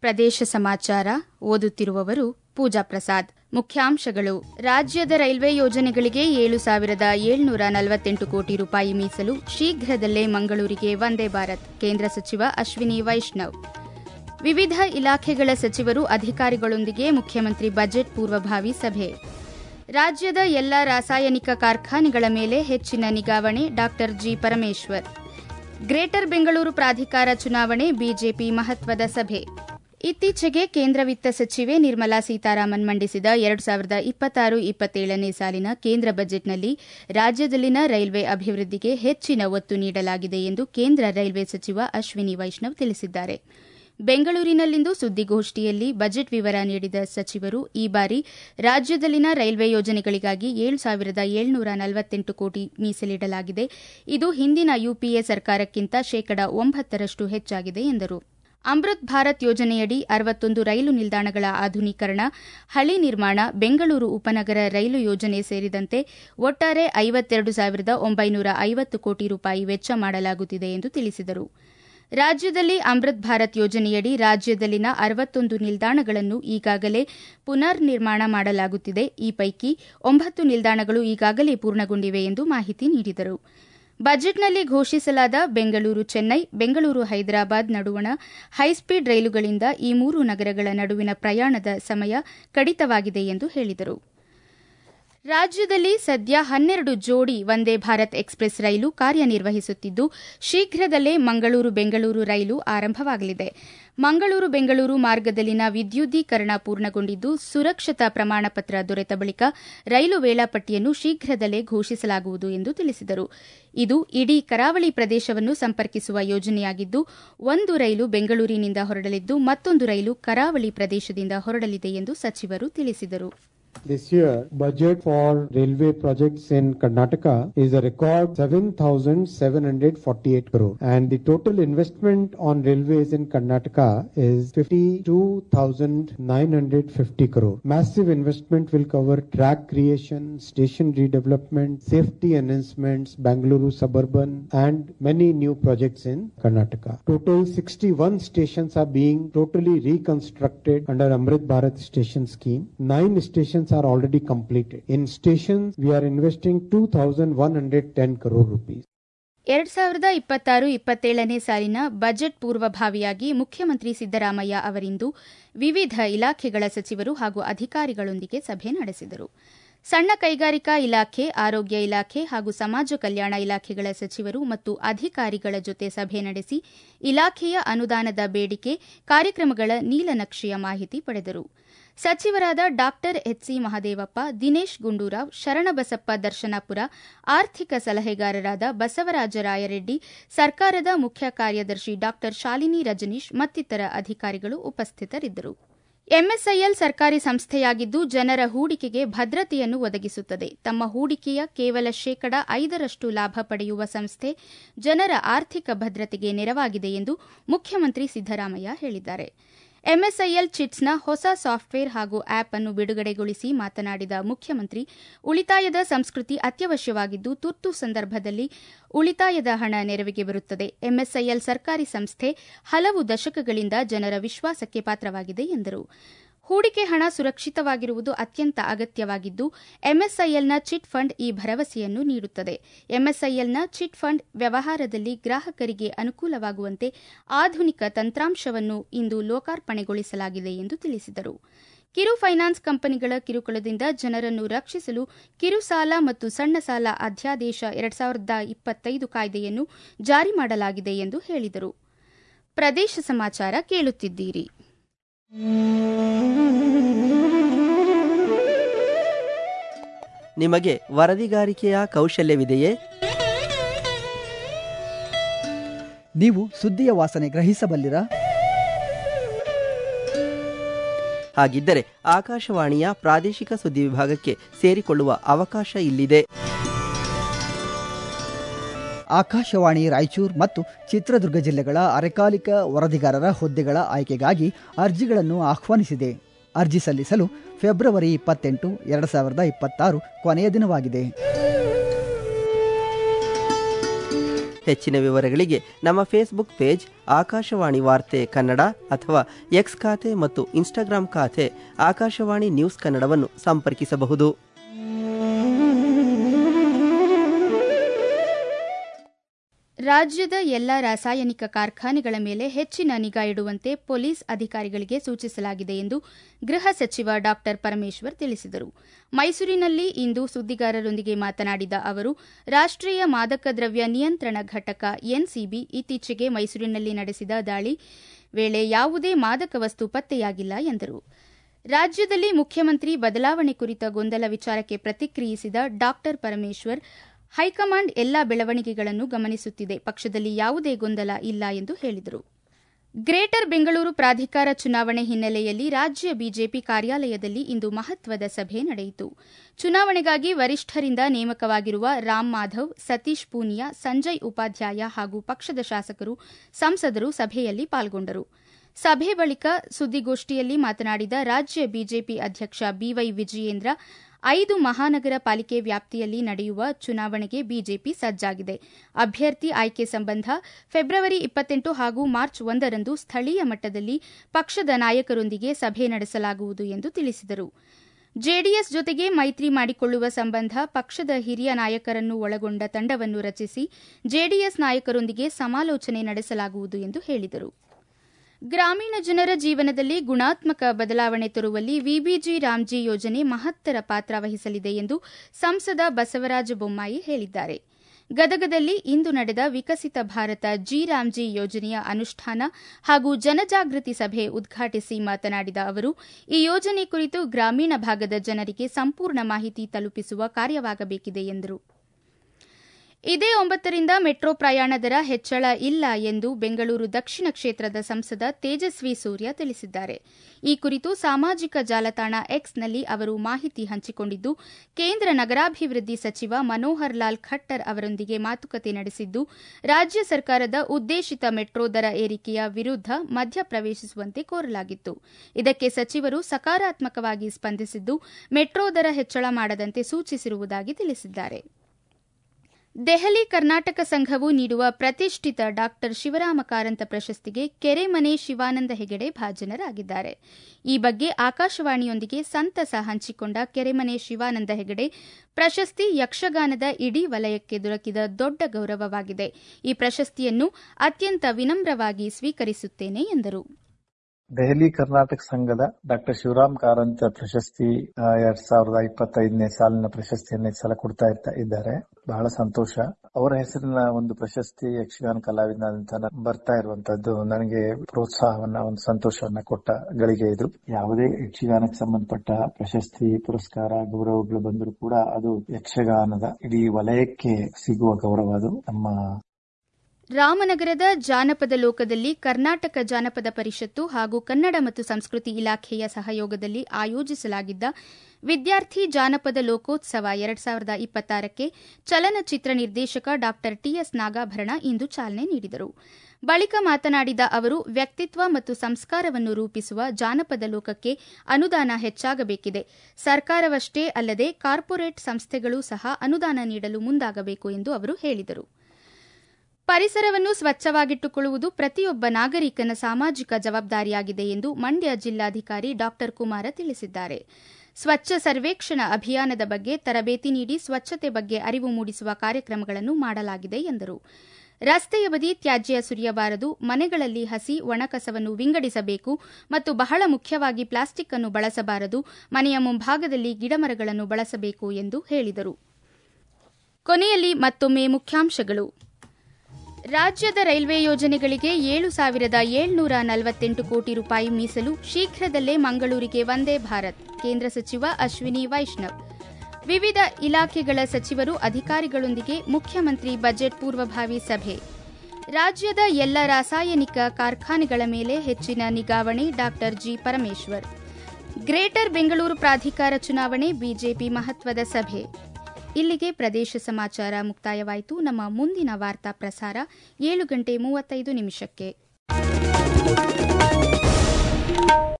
ಪ್ರದೇಶ ಸಮಾಚಾರ ಓದುತ್ತಿರುವವರು ಪೂಜಾ ಪ್ರಸಾದ್ ಮುಖ್ಯಾಂಶಗಳು ರಾಜ್ಯದ ರೈಲ್ವೆ ಯೋಜನೆಗಳಿಗೆ ಏಳು ಸಾವಿರದ ಏಳ್ನೂರ ನಲವತ್ತೆಂಟು ಕೋಟಿ ರೂಪಾಯಿ ಮೀಸಲು ಶೀಘ್ರದಲ್ಲೇ ಮಂಗಳೂರಿಗೆ ವಂದೇ ಭಾರತ್ ಕೇಂದ್ರ ಸಚಿವ ಅಶ್ವಿನಿ ವೈಷ್ಣವ್ ವಿವಿಧ ಇಲಾಖೆಗಳ ಸಚಿವರು ಅಧಿಕಾರಿಗಳೊಂದಿಗೆ ಮುಖ್ಯಮಂತ್ರಿ ಬಜೆಟ್ ಪೂರ್ವಭಾವಿ ಸಭೆ ರಾಜ್ಯದ ಎಲ್ಲ ರಾಸಾಯನಿಕ ಕಾರ್ಖಾನೆಗಳ ಮೇಲೆ ಹೆಚ್ಚಿನ ನಿಗಾವಣೆ ಡಾ ಜಿ ಪರಮೇಶ್ವರ್ ಗ್ರೇಟರ್ ಬೆಂಗಳೂರು ಪ್ರಾಧಿಕಾರ ಚುನಾವಣೆ ಬಿಜೆಪಿ ಮಹತ್ವದ ಸಭೆ ಇತ್ತೀಚೆಗೆ ಕೇಂದ್ರ ವಿತ್ತ ಸಚಿವೆ ನಿರ್ಮಲಾ ಸೀತಾರಾಮನ್ ಮಂಡಿಸಿದ ಎರಡು ಸಾವಿರದ ಇಪ್ಪತ್ತಾರು ಇಪ್ಪತ್ತೇಳನೇ ಸಾಲಿನ ಕೇಂದ್ರ ಬಜೆಟ್ನಲ್ಲಿ ರಾಜ್ಯದಲ್ಲಿನ ರೈಲ್ವೆ ಅಭಿವೃದ್ಧಿಗೆ ಹೆಚ್ಚಿನ ಒತ್ತು ನೀಡಲಾಗಿದೆ ಎಂದು ಕೇಂದ್ರ ರೈಲ್ವೆ ಸಚಿವ ಅಶ್ವಿನಿ ವೈಷ್ಣವ್ ತಿಳಿಸಿದ್ದಾರೆ ಬೆಂಗಳೂರಿನಲ್ಲಿಂದು ಸುದ್ದಿಗೋಷ್ಠಿಯಲ್ಲಿ ಬಜೆಟ್ ವಿವರ ನೀಡಿದ ಸಚಿವರು ಈ ಬಾರಿ ರಾಜ್ಯದಲ್ಲಿನ ರೈಲ್ವೆ ಯೋಜನೆಗಳಿಗಾಗಿ ಏಳು ಸಾವಿರದ ಏಳ್ನೂರ ನಲವತ್ತೆಂಟು ಕೋಟಿ ಮೀಸಲಿಡಲಾಗಿದೆ ಇದು ಹಿಂದಿನ ಯುಪಿಎ ಸರ್ಕಾರಕ್ಕಿಂತ ಶೇಕಡಾ ಒಂಬತ್ತರಷ್ಟು ಹೆಚ್ಚಾಗಿದೆ ಎಂದರು ಅಮೃತ್ ಭಾರತ್ ಯೋಜನೆಯಡಿ ಅರವತ್ತೊಂದು ರೈಲು ನಿಲ್ದಾಣಗಳ ಆಧುನೀಕರಣ ಹಳಿ ನಿರ್ಮಾಣ ಬೆಂಗಳೂರು ಉಪನಗರ ರೈಲು ಯೋಜನೆ ಸೇರಿದಂತೆ ಒಟ್ಟಾರೆ ಐವತ್ತೆರಡು ಸಾವಿರದ ಒಂಬೈನೂರ ಐವತ್ತು ಕೋಟಿ ರೂಪಾಯಿ ವೆಚ್ಚ ಮಾಡಲಾಗುತ್ತಿದೆ ಎಂದು ತಿಳಿಸಿದರು ರಾಜ್ಯದಲ್ಲಿ ಅಮೃತ್ ಭಾರತ್ ಯೋಜನೆಯಡಿ ರಾಜ್ಯದಲ್ಲಿನ ಅರವತ್ತೊಂದು ನಿಲ್ದಾಣಗಳನ್ನು ಈಗಾಗಲೇ ಪುನರ್ ನಿರ್ಮಾಣ ಮಾಡಲಾಗುತ್ತಿದೆ ಈ ಪೈಕಿ ಒಂಬತ್ತು ನಿಲ್ದಾಣಗಳು ಈಗಾಗಲೇ ಪೂರ್ಣಗೊಂಡಿವೆ ಎಂದು ಮಾಹಿತಿ ನೀಡಿದರು ಬಜೆಟ್ನಲ್ಲಿ ಘೋಷಿಸಲಾದ ಬೆಂಗಳೂರು ಚೆನ್ನೈ ಬೆಂಗಳೂರು ಹೈದರಾಬಾದ್ ನಡುವಣ ಹೈಸ್ಪೀಡ್ ರೈಲುಗಳಿಂದ ಈ ಮೂರು ನಗರಗಳ ನಡುವಿನ ಪ್ರಯಾಣದ ಸಮಯ ಕಡಿತವಾಗಿದೆ ಎಂದು ಹೇಳಿದರು ರಾಜ್ಯದಲ್ಲಿ ಸದ್ಯ ಹನ್ನೆರಡು ಜೋಡಿ ವಂದೇ ಭಾರತ್ ಎಕ್ಸ್ಪ್ರೆಸ್ ರೈಲು ಕಾರ್ಯನಿರ್ವಹಿಸುತ್ತಿದ್ದು ಶೀಘ್ರದಲ್ಲೇ ಮಂಗಳೂರು ಬೆಂಗಳೂರು ರೈಲು ಆರಂಭವಾಗಲಿದೆ ಮಂಗಳೂರು ಬೆಂಗಳೂರು ಮಾರ್ಗದಲ್ಲಿನ ವಿದ್ಯುದೀಕರಣ ಪೂರ್ಣಗೊಂಡಿದ್ದು ಸುರಕ್ಷತಾ ಪ್ರಮಾಣಪತ್ರ ದೊರೆತ ಬಳಿಕ ರೈಲು ವೇಳಾಪಟ್ಟಿಯನ್ನು ಶೀಘ್ರದಲ್ಲೇ ಘೋಷಿಸಲಾಗುವುದು ಎಂದು ತಿಳಿಸಿದರು ಇದು ಇಡೀ ಕರಾವಳಿ ಪ್ರದೇಶವನ್ನು ಸಂಪರ್ಕಿಸುವ ಯೋಜನೆಯಾಗಿದ್ದು ಒಂದು ರೈಲು ಬೆಂಗಳೂರಿನಿಂದ ಹೊರಡಲಿದ್ದು ಮತ್ತೊಂದು ರೈಲು ಕರಾವಳಿ ಪ್ರದೇಶದಿಂದ ಹೊರಡಲಿದೆ ಎಂದು ಸಚಿವರು ತಿಳಿಸಿದರು This year, budget for railway projects in Karnataka is a record 7,748 crore and the total investment on railways in Karnataka is 52,950 crore. Massive investment will cover track creation, station redevelopment, safety enhancements, Bangalore suburban and many new projects in Karnataka. Total 61 stations are being totally reconstructed under Amrit Bharat station scheme. Nine stations are already completed. In stations, we are investing 2,110 crore rupees. ಎರಡ್ ಸಾವಿರದ ಇಪ್ಪತ್ತಾರು ಇಪ್ಪತ್ತೇಳನೇ ಸಾಲಿನ budget ಪೂರ್ವಭಾವಿಯಾಗಿ ಮುಖ್ಯಮಂತ್ರಿ ಸಿದ್ದರಾಮಯ್ಯ ಅವರಿಂದು ವಿವಿಧ ಇಲಾಖೆಗಳ ಸಚಿವರು ಹಾಗೂ ಅಧಿಕಾರಿಗಳೊಂದಿಗೆ ಸಭೆ ನಡೆಸಿದರು ಸಣ್ಣ ಕೈಗಾರಿಕಾ ಇಲಾಖೆ ಆರೋಗ್ಯ ಇಲಾಖೆ ಹಾಗೂ ಸಮಾಜ ಕಲ್ಯಾಣ ಇಲಾಖೆಗಳ ಸಚಿವರು ಮತ್ತು ಅಧಿಕಾರಿಗಳ ಜೊತೆ ಸಭೆ ನಡೆಸಿ ಇಲಾಖೆಯ ಅನುದಾನದ ಬೇಡಿಕೆ ಕಾರ್ಯಕ್ರಮಗಳ ನೀಲನಕ್ಷೆಯ ಮಾಹಿತಿ ಪಡೆದರು ಸಚಿವರಾದ ಡಾ ಎಚ್ಸಿ ಮಹದೇವಪ್ಪ ದಿನೇಶ್ ಗುಂಡೂರಾವ್ ಶರಣಬಸಪ್ಪ ದರ್ಶನಾಪುರ ಆರ್ಥಿಕ ಸಲಹೆಗಾರರಾದ ಬಸವರಾಜ ರಾಯರೆಡ್ಡಿ ಸರ್ಕಾರದ ಮುಖ್ಯ ಕಾರ್ಯದರ್ಶಿ ಡಾ ಶಾಲಿನಿ ರಜನೀಶ್ ಮತ್ತಿತರ ಅಧಿಕಾರಿಗಳು ಉಪಸ್ಥಿತರಿದ್ದರು ಎಂಎಸ್ಐಎಲ್ ಸರ್ಕಾರಿ ಸಂಸ್ಥೆಯಾಗಿದ್ದು ಜನರ ಹೂಡಿಕೆಗೆ ಭದ್ರತೆಯನ್ನು ಒದಗಿಸುತ್ತದೆ ತಮ್ಮ ಹೂಡಿಕೆಯ ಕೇವಲ ಶೇಕಡ ಐದರಷ್ಟು ಲಾಭ ಪಡೆಯುವ ಸಂಸ್ಥೆ ಜನರ ಆರ್ಥಿಕ ಭದ್ರತೆಗೆ ನೆರವಾಗಿದೆ ಎಂದು ಮುಖ್ಯಮಂತ್ರಿ ಸಿದ್ದರಾಮಯ್ಯ ಹೇಳಿದ್ದಾರೆ ಎಂಎಸ್ಐಎಲ್ ಚಿಟ್ಸ್ನ ಹೊಸ ಸಾಫ್ಟ್ವೇರ್ ಹಾಗೂ ಆಪ್ ಅನ್ನು ಬಿಡುಗಡೆಗೊಳಿಸಿ ಮಾತನಾಡಿದ ಮುಖ್ಯಮಂತ್ರಿ ಉಳಿತಾಯದ ಸಂಸ್ಕೃತಿ ಅತ್ಯವಶ್ಯವಾಗಿದ್ದು ತುರ್ತು ಸಂದರ್ಭದಲ್ಲಿ ಉಳಿತಾಯದ ಹಣ ನೆರವಿಗೆ ಬರುತ್ತದೆ ಎಂಎಸ್ಐಎಲ್ ಸರ್ಕಾರಿ ಸಂಸ್ಥೆ ಹಲವು ದಶಕಗಳಿಂದ ಜನರ ವಿಶ್ವಾಸಕ್ಕೆ ಪಾತ್ರವಾಗಿದೆ ಎಂದರು ಹೂಡಿಕೆ ಹಣ ಸುರಕ್ಷಿತವಾಗಿರುವುದು ಅತ್ಯಂತ ಅಗತ್ಯವಾಗಿದ್ದು ಎಂಎಸ್ಐಎಲ್ನ ಚಿಟ್ ಫಂಡ್ ಈ ಭರವಸೆಯನ್ನು ನೀಡುತ್ತದೆ ಎಂಎಸ್ಐಎಲ್ನ ಚಿಟ್ ಫಂಡ್ ವ್ಯವಹಾರದಲ್ಲಿ ಗ್ರಾಹಕರಿಗೆ ಅನುಕೂಲವಾಗುವಂತೆ ಆಧುನಿಕ ತಂತ್ರಾಂಶವನ್ನು ಇಂದು ಲೋಕಾರ್ಪಣೆಗೊಳಿಸಲಾಗಿದೆ ಎಂದು ತಿಳಿಸಿದರು ಕಿರು ಫೈನಾನ್ಸ್ ಕಂಪನಿಗಳ ಕಿರುಕುಳದಿಂದ ಜನರನ್ನು ರಕ್ಷಿಸಲು ಕಿರು ಸಾಲ ಮತ್ತು ಸಣ್ಣ ಸಾಲ ಅಧ್ಯಾದೇಶ ಎರಡ್ ಸಾವಿರದ ಇಪ್ಪತ್ತೈದು ಕಾಯ್ದೆಯನ್ನು ಜಾರಿ ಮಾಡಲಾಗಿದೆ ಎಂದು ಹೇಳಿದರು ಪ್ರದೇಶ ಸಮಾಚಾರ ಕೇಳುತ್ತಿದ್ದೀರಿ ನಿಮಗೆ ವರದಿಗಾರಿಕೆಯ ಕೌಶಲ್ಯವಿದೆಯೇ ನೀವು ಸುದ್ದಿಯ ವಾಸನೆ ಗ್ರಹಿಸಬಲ್ಲಿರಾ ಹಾಗಿದ್ದರೆ ಆಕಾಶವಾಣಿಯ ಪ್ರಾದೇಶಿಕ ಸುದ್ದಿ ವಿಭಾಗಕ್ಕೆ ಸೇರಿಕೊಳ್ಳುವ ಅವಕಾಶ ಇಲ್ಲಿದೆ ಆಕಾಶವಾಣಿ ರಾಯಚೂರು ಮತ್ತು ಚಿತ್ರದುರ್ಗ ಜಿಲ್ಲೆಗಳ ಅರೆಕಾಲಿಕ ವರದಿಗಾರರ ಹುದ್ದೆಗಳ ಆಯ್ಕೆಗಾಗಿ ಅರ್ಜಿಗಳನ್ನು ಆಹ್ವಾನಿಸಿದೆ ಅರ್ಜಿ ಸಲ್ಲಿಸಲು ಫೆಬ್ರವರಿ ಇಪ್ಪತ್ತೆಂಟು ಎರಡು ಸಾವಿರದ ಇಪ್ಪತ್ತಾರು ಕೊನೆಯ ದಿನವಾಗಿದೆ ಹೆಚ್ಚಿನ ವಿವರಗಳಿಗೆ ನಮ್ಮ ಫೇಸ್ಬುಕ್ ಪೇಜ್ ಆಕಾಶವಾಣಿ ವಾರ್ತೆ ಕನ್ನಡ ಅಥವಾ ಎಕ್ಸ್ ಖಾತೆ ಮತ್ತು ಇನ್ಸ್ಟಾಗ್ರಾಂ ಖಾತೆ ಆಕಾಶವಾಣಿ ನ್ಯೂಸ್ ಕನ್ನಡವನ್ನು ಸಂಪರ್ಕಿಸಬಹುದು ರಾಜ್ಯದ ಎಲ್ಲ ರಾಸಾಯನಿಕ ಕಾರ್ಖಾನೆಗಳ ಮೇಲೆ ಹೆಚ್ಚಿನ ನಿಗಾ ಇಡುವಂತೆ ಪೊಲೀಸ್ ಅಧಿಕಾರಿಗಳಿಗೆ ಸೂಚಿಸಲಾಗಿದೆ ಎಂದು ಗೃಹ ಸಚಿವ ಡಾ ಪರಮೇಶ್ವರ್ ತಿಳಿಸಿದರು ಮೈಸೂರಿನಲ್ಲಿ ಇಂದು ಸುದ್ದಿಗಾರರೊಂದಿಗೆ ಮಾತನಾಡಿದ ಅವರು ರಾಷ್ಟೀಯ ಮಾದಕ ದ್ರವ್ಯ ನಿಯಂತ್ರಣ ಘಟಕ ಎನ್ಸಿಬಿ ಇತ್ತೀಚೆಗೆ ಮೈಸೂರಿನಲ್ಲಿ ನಡೆಸಿದ ದಾಳಿ ವೇಳೆ ಯಾವುದೇ ಮಾದಕ ವಸ್ತು ಪತ್ತೆಯಾಗಿಲ್ಲ ಎಂದರು ರಾಜ್ಯದಲ್ಲಿ ಮುಖ್ಯಮಂತ್ರಿ ಬದಲಾವಣೆ ಕುರಿತ ಗೊಂದಲ ವಿಚಾರಕ್ಕೆ ಪ್ರತಿಕ್ರಿಯಿಸಿದ ಡಾ ಪರಮೇಶ್ವರ್ ಹೈಕಮಾಂಡ್ ಎಲ್ಲಾ ಬೆಳವಣಿಗೆಗಳನ್ನು ಗಮನಿಸುತ್ತಿದೆ ಪಕ್ಷದಲ್ಲಿ ಯಾವುದೇ ಗೊಂದಲ ಇಲ್ಲ ಎಂದು ಹೇಳಿದರು ಗ್ರೇಟರ್ ಬೆಂಗಳೂರು ಪ್ರಾಧಿಕಾರ ಚುನಾವಣೆ ಹಿನ್ನೆಲೆಯಲ್ಲಿ ರಾಜ್ಯ ಬಿಜೆಪಿ ಕಾರ್ಯಾಲಯದಲ್ಲಿ ಇಂದು ಮಹತ್ವದ ಸಭೆ ನಡೆಯಿತು ಚುನಾವಣೆಗಾಗಿ ವರಿಷ್ಠರಿಂದ ನೇಮಕವಾಗಿರುವ ರಾಮ್ ಮಾಧವ್ ಸತೀಶ್ ಪೂನಿಯಾ ಸಂಜಯ್ ಉಪಾಧ್ಯಾಯ ಹಾಗೂ ಪಕ್ಷದ ಶಾಸಕರು ಸಂಸದರು ಸಭೆಯಲ್ಲಿ ಪಾಲ್ಗೊಂಡರು ಸಭೆ ಬಳಿಕ ಸುದ್ದಿಗೋಷ್ಠಿಯಲ್ಲಿ ಮಾತನಾಡಿದ ರಾಜ್ಯ ಬಿಜೆಪಿ ಅಧ್ಯಕ್ಷ ಬಿವೈ ವಿಜಯೇಂದ್ರ ಐದು ಮಹಾನಗರ ಪಾಲಿಕೆ ವ್ಯಾಪ್ತಿಯಲ್ಲಿ ನಡೆಯುವ ಚುನಾವಣೆಗೆ ಬಿಜೆಪಿ ಸಜ್ಜಾಗಿದೆ ಅಭ್ಯರ್ಥಿ ಆಯ್ಕೆ ಸಂಬಂಧ ಫೆಬ್ರವರಿ ಇಪ್ಪತ್ತೆಂಟು ಹಾಗೂ ಮಾರ್ಚ್ ಒಂದರಂದು ಸ್ಥಳೀಯ ಮಟ್ಟದಲ್ಲಿ ಪಕ್ಷದ ನಾಯಕರೊಂದಿಗೆ ಸಭೆ ನಡೆಸಲಾಗುವುದು ಎಂದು ತಿಳಿಸಿದರು ಜೆಡಿಎಸ್ ಜೊತೆಗೆ ಮೈತ್ರಿ ಮಾಡಿಕೊಳ್ಳುವ ಸಂಬಂಧ ಪಕ್ಷದ ಹಿರಿಯ ನಾಯಕರನ್ನು ಒಳಗೊಂಡ ತಂಡವನ್ನು ರಚಿಸಿ ಜೆಡಿಎಸ್ ನಾಯಕರೊಂದಿಗೆ ಸಮಾಲೋಚನೆ ನಡೆಸಲಾಗುವುದು ಎಂದು ಹೇಳಿದರು ಗ್ರಾಮೀಣ ಜನರ ಜೀವನದಲ್ಲಿ ಗುಣಾತ್ಮಕ ಬದಲಾವಣೆ ತರುವಲ್ಲಿ ವಿಬಿಜಿ ರಾಮ್ಜಿ ಯೋಜನೆ ಮಹತ್ತರ ಪಾತ್ರ ವಹಿಸಲಿದೆ ಎಂದು ಸಂಸದ ಬಸವರಾಜ ಬೊಮ್ಮಾಯಿ ಹೇಳಿದ್ದಾರೆ ಗದಗದಲ್ಲಿ ಇಂದು ನಡೆದ ವಿಕಸಿತ ಭಾರತ ಜಿ ರಾಮ್ಜಿ ಯೋಜನೆಯ ಅನುಷ್ಠಾನ ಹಾಗೂ ಜನಜಾಗೃತಿ ಸಭೆ ಉದ್ಘಾಟಿಸಿ ಮಾತನಾಡಿದ ಅವರು ಈ ಯೋಜನೆ ಕುರಿತು ಗ್ರಾಮೀಣ ಭಾಗದ ಜನರಿಗೆ ಸಂಪೂರ್ಣ ಮಾಹಿತಿ ತಲುಪಿಸುವ ಕಾರ್ಯವಾಗಬೇಕಿದೆ ಎಂದರು ಇದೇ ಒಂಬತ್ತರಿಂದ ಮೆಟ್ರೋ ಪ್ರಯಾಣ ದರ ಹೆಚ್ಚಳ ಇಲ್ಲ ಎಂದು ಬೆಂಗಳೂರು ದಕ್ಷಿಣ ಕ್ಷೇತ್ರದ ಸಂಸದ ತೇಜಸ್ವಿ ಸೂರ್ಯ ತಿಳಿಸಿದ್ದಾರೆ ಈ ಕುರಿತು ಸಾಮಾಜಿಕ ಜಾಲತಾಣ ಎಕ್ಸ್ನಲ್ಲಿ ಅವರು ಮಾಹಿತಿ ಹಂಚಿಕೊಂಡಿದ್ದು ಕೇಂದ್ರ ನಗರಾಭಿವೃದ್ಧಿ ಸಚಿವ ಮನೋಹರ್ ಲಾಲ್ ಖಟ್ಟರ್ ಅವರೊಂದಿಗೆ ಮಾತುಕತೆ ನಡೆಸಿದ್ದು ರಾಜ್ಯ ಸರ್ಕಾರದ ಉದ್ದೇಶಿತ ಮೆಟ್ರೋ ದರ ಏರಿಕೆಯ ವಿರುದ್ಧ ಮಧ್ಯಪ್ರವೇಶಿಸುವಂತೆ ಕೋರಲಾಗಿತ್ತು ಇದಕ್ಕೆ ಸಚಿವರು ಸಕಾರಾತ್ಮಕವಾಗಿ ಸ್ಪಂದಿಸಿದ್ದು ಮೆಟ್ರೋ ದರ ಹೆಚ್ಚಳ ಮಾಡದಂತೆ ಸೂಚಿಸಿರುವುದಾಗಿ ತಿಳಿಸಿದ್ದಾರೆ ದೆಹಲಿ ಕರ್ನಾಟಕ ಸಂಘವು ನೀಡುವ ಪ್ರತಿಷ್ಠಿತ ಡಾ ಶಿವರಾಮ ಕಾರಂತ ಪ್ರಶಸ್ತಿಗೆ ಕೆರೆಮನೆ ಶಿವಾನಂದ ಹೆಗಡೆ ಭಾಜನರಾಗಿದ್ದಾರೆ ಈ ಬಗ್ಗೆ ಆಕಾಶವಾಣಿಯೊಂದಿಗೆ ಸಂತಸ ಹಂಚಿಕೊಂಡ ಕೆರೆಮನೆ ಶಿವಾನಂದ ಹೆಗಡೆ ಪ್ರಶಸ್ತಿ ಯಕ್ಷಗಾನದ ಇಡೀ ವಲಯಕ್ಕೆ ದೊರಕಿದ ದೊಡ್ಡ ಗೌರವವಾಗಿದೆ ಈ ಪ್ರಶಸ್ತಿಯನ್ನು ಅತ್ಯಂತ ವಿನಮ್ರವಾಗಿ ಸ್ವೀಕರಿಸುತ್ತೇನೆ ಎಂದರು ದೆಹಲಿ ಕರ್ನಾಟಕ ಸಂಘದ ಡಾಕ್ಟರ್ ಶಿವರಾಮ್ ಕಾರಂತ ಪ್ರಶಸ್ತಿ ಎರಡ್ ಸಾವಿರದ ಇಪ್ಪತ್ತೈದನೇ ಸಾಲಿನ ಪ್ರಶಸ್ತಿಯನ್ನ ಸಲ ಕೊಡ್ತಾ ಇರ್ತಾ ಇದ್ದಾರೆ ಬಹಳ ಸಂತೋಷ ಅವರ ಹೆಸರಿನ ಒಂದು ಪ್ರಶಸ್ತಿ ಯಕ್ಷಗಾನ ಕಲಾವಿದ ಬರ್ತಾ ಇರುವಂತದ್ದು ನನಗೆ ಪ್ರೋತ್ಸಾಹವನ್ನ ಒಂದು ಸಂತೋಷವನ್ನ ಕೊಟ್ಟ ಗಳಿಗೆ ಇದು ಯಾವುದೇ ಯಕ್ಷಗಾನಕ್ಕೆ ಸಂಬಂಧಪಟ್ಟ ಪ್ರಶಸ್ತಿ ಪುರಸ್ಕಾರ ಗೌರವಗಳು ಬಂದರೂ ಕೂಡ ಅದು ಯಕ್ಷಗಾನದ ಇಡೀ ವಲಯಕ್ಕೆ ಸಿಗುವ ಗೌರವ ಅದು ನಮ್ಮ ರಾಮನಗರದ ಜಾನಪದ ಲೋಕದಲ್ಲಿ ಕರ್ನಾಟಕ ಜಾನಪದ ಪರಿಷತ್ತು ಹಾಗೂ ಕನ್ನಡ ಮತ್ತು ಸಂಸ್ಕೃತಿ ಇಲಾಖೆಯ ಸಹಯೋಗದಲ್ಲಿ ಆಯೋಜಿಸಲಾಗಿದ್ದ ವಿದ್ಯಾರ್ಥಿ ಜಾನಪದ ಲೋಕೋತ್ಸವ ಎರಡ್ ಸಾವಿರದ ಇಪ್ಪತ್ತಾರಕ್ಕೆ ಚಲನಚಿತ್ರ ನಿರ್ದೇಶಕ ಡಾ ಟಿಎಸ್ ನಾಗಾಭರಣ ಇಂದು ಚಾಲನೆ ನೀಡಿದರು ಬಳಿಕ ಮಾತನಾಡಿದ ಅವರು ವ್ಯಕ್ತಿತ್ವ ಮತ್ತು ಸಂಸ್ಕಾರವನ್ನು ರೂಪಿಸುವ ಜಾನಪದ ಲೋಕಕ್ಕೆ ಅನುದಾನ ಹೆಚ್ಚಾಗಬೇಕಿದೆ ಸರ್ಕಾರವಷ್ಟೇ ಅಲ್ಲದೆ ಕಾರ್ಪೊರೇಟ್ ಸಂಸ್ಥೆಗಳು ಸಹ ಅನುದಾನ ನೀಡಲು ಮುಂದಾಗಬೇಕು ಎಂದು ಅವರು ಹೇಳಿದರು ಪರಿಸರವನ್ನು ಸ್ವಚ್ಛವಾಗಿಟ್ಟುಕೊಳ್ಳುವುದು ಪ್ರತಿಯೊಬ್ಬ ನಾಗರಿಕನ ಸಾಮಾಜಿಕ ಜವಾಬ್ದಾರಿಯಾಗಿದೆ ಎಂದು ಮಂಡ್ಯ ಜಿಲ್ಲಾಧಿಕಾರಿ ಡಾ ಕುಮಾರ ತಿಳಿಸಿದ್ದಾರೆ ಸ್ವಚ್ಛ ಸರ್ವೇಕ್ಷಣಾ ಅಭಿಯಾನದ ಬಗ್ಗೆ ತರಬೇತಿ ನೀಡಿ ಸ್ವಚ್ಛತೆ ಬಗ್ಗೆ ಅರಿವು ಮೂಡಿಸುವ ಕಾರ್ಯಕ್ರಮಗಳನ್ನು ಮಾಡಲಾಗಿದೆ ಎಂದರು ರಸ್ತೆಯ ಬದಿ ತ್ಯಾಜ್ಯ ಸುರಿಯಬಾರದು ಮನೆಗಳಲ್ಲಿ ಹಸಿ ಒಣಕಸವನ್ನು ವಿಂಗಡಿಸಬೇಕು ಮತ್ತು ಬಹಳ ಮುಖ್ಯವಾಗಿ ಪ್ಲಾಸ್ಟಿಕ್ ಅನ್ನು ಬಳಸಬಾರದು ಮನೆಯ ಮುಂಭಾಗದಲ್ಲಿ ಗಿಡಮರಗಳನ್ನು ಬಳಸಬೇಕು ಎಂದು ಹೇಳಿದರು ಕೊನೆಯಲ್ಲಿ ಮತ್ತೊಮ್ಮೆ ಮುಖ್ಯಾಂಶಗಳು ರಾಜ್ಯದ ರೈಲ್ವೆ ಯೋಜನೆಗಳಿಗೆ ಏಳು ಸಾವಿರದ ಏಳ್ನೂರ ನಲವತ್ತೆಂಟು ಕೋಟಿ ರೂಪಾಯಿ ಮೀಸಲು ಶೀಘ್ರದಲ್ಲೇ ಮಂಗಳೂರಿಗೆ ವಂದೇ ಭಾರತ್ ಕೇಂದ್ರ ಸಚಿವ ಅಶ್ವಿನಿ ವೈಷ್ಣವ್ ವಿವಿಧ ಇಲಾಖೆಗಳ ಸಚಿವರು ಅಧಿಕಾರಿಗಳೊಂದಿಗೆ ಮುಖ್ಯಮಂತ್ರಿ ಬಜೆಟ್ ಪೂರ್ವಭಾವಿ ಸಭೆ ರಾಜ್ಯದ ಎಲ್ಲ ರಾಸಾಯನಿಕ ಕಾರ್ಖಾನೆಗಳ ಮೇಲೆ ಹೆಚ್ಚಿನ ನಿಗಾವಣೆ ಡಾ ಜಿ ಪರಮೇಶ್ವರ್ ಗ್ರೇಟರ್ ಬೆಂಗಳೂರು ಪ್ರಾಧಿಕಾರ ಚುನಾವಣೆ ಬಿಜೆಪಿ ಮಹತ್ವದ ಸಭೆ ಇಲ್ಲಿಗೆ ಪ್ರದೇಶ ಸಮಾಚಾರ ಮುಕ್ತಾಯವಾಯಿತು ನಮ್ಮ ಮುಂದಿನ ವಾರ್ತಾ ಪ್ರಸಾರ ಏಳು ಗಂಟೆ ಮೂವತ್ತೈದು ನಿಮಿಷಕ್ಕೆ